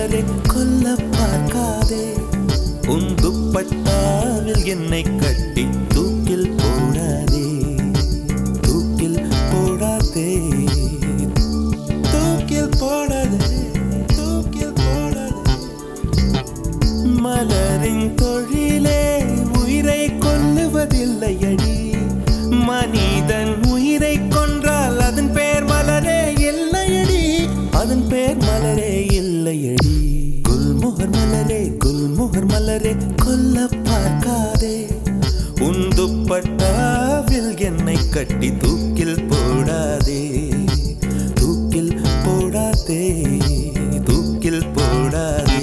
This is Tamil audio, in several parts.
மலரே கொல்ல பார்க்காதே உன் துப்பட்டாவில் என்னை கட்டி தூக்கில் போடாதே தூக்கில் போடாதே தூக்கில் போடாதே தூக்கில் போடாதே மலரின் தொழிலே உயிரை கொல்லுவதில்லையடி மனிதன் உயிரை கொன்றால் அதன் பேர் மலரே இல்லையடி அதன் பேர் மலரே இல்லையடி குல்முகர் மலரே குல்முகர் மலரே கொல்ல பார்க்காதே உன் துப்பட்டாவில் என்னை கட்டி தூக்கில் போடாதே தூக்கில் போடாதே தூக்கில் போடாதே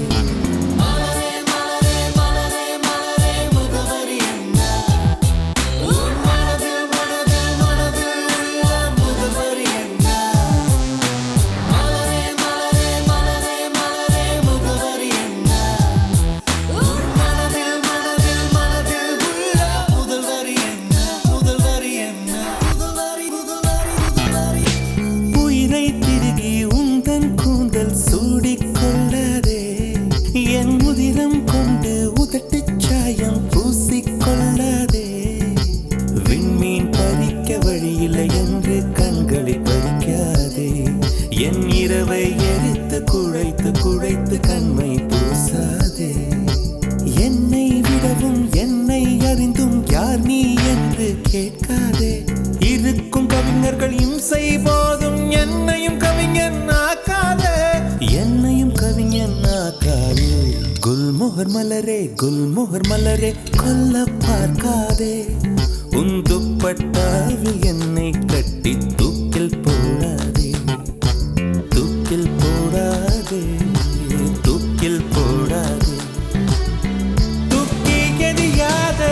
உயிரை திருகி உந்தன் கூந்தல் சூடிக்கொள்ளாதே என் உதிரம் கொண்டு உதட்டுச் சாயம் பூசிக்கொள்ளாதே விண்மீன் பறிக்க வழியில்லை என்று கண்களை பறிக்காதே என் இரவை எரித்து குழைத்து குழைத்து கண்மை பூசாதே என்னை விடவும் என்னை அறிந்தும் யார் நீ என்று கேட்காதே இருக்கும் கவிஞர்கள் இம்சை போதும் என்னையும் கவிஞன் ஆக்காதே என்னையும் கவிஞன் ஆக்காதே குல்மோகர் மலரே குல்மோகர் மலரே கொல்ல பார்க்காதே உன் துப்பட்டாவில் என்னை கட்டி தூக்கில் போடாதே தூக்கில் போடாதே தூக்கில் போடாதே தூக்கி எறியாதே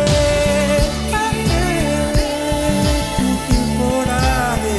தூக்கி போடாதே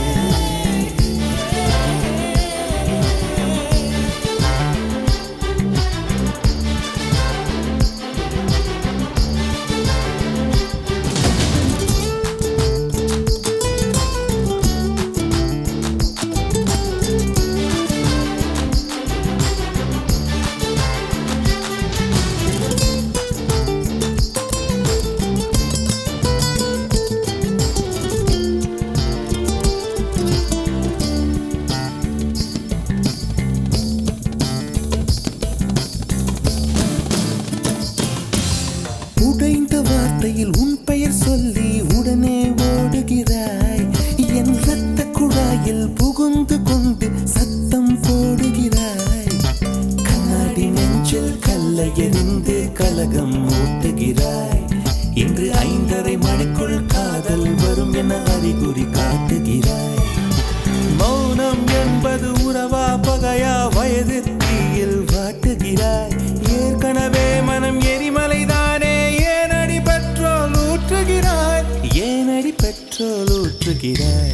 உடைந்த வார்த்தையில் உன் பெயர் சொல்லி உடனே ஓடுகிறாய் என் ரத்த குழாயில் புகுந்து கொண்டு சத்தம் போடுகிறாய் கண்ணாடி நெஞ்சில் கல்லை எறிந்து கலகம் மூட்டுகிறாய் இன்று ஐந்தரை மணிக்குள் காதல் வரும் என அறிகுறி காட்டுகிறாய் மௌனம் என்பது உறவா பகையா வயது தீயில் வாட்டுகிறாய் ஏற்கனவே மனம் எரிமலைதானே ஏனடி பெட்ரோல் ஊற்றுகிறாய் ஏனடி பெட்ரோல் ஊற்றுகிறாய்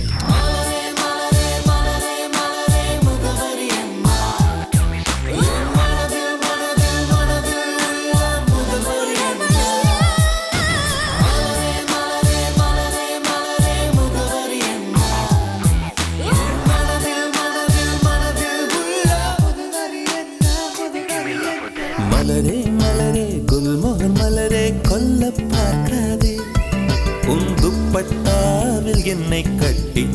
மலரே மலரே குல்மோகன் மலரே கொல்ல பார்க்காதே உன் துப்பட்டாவில் என்னை கட்டி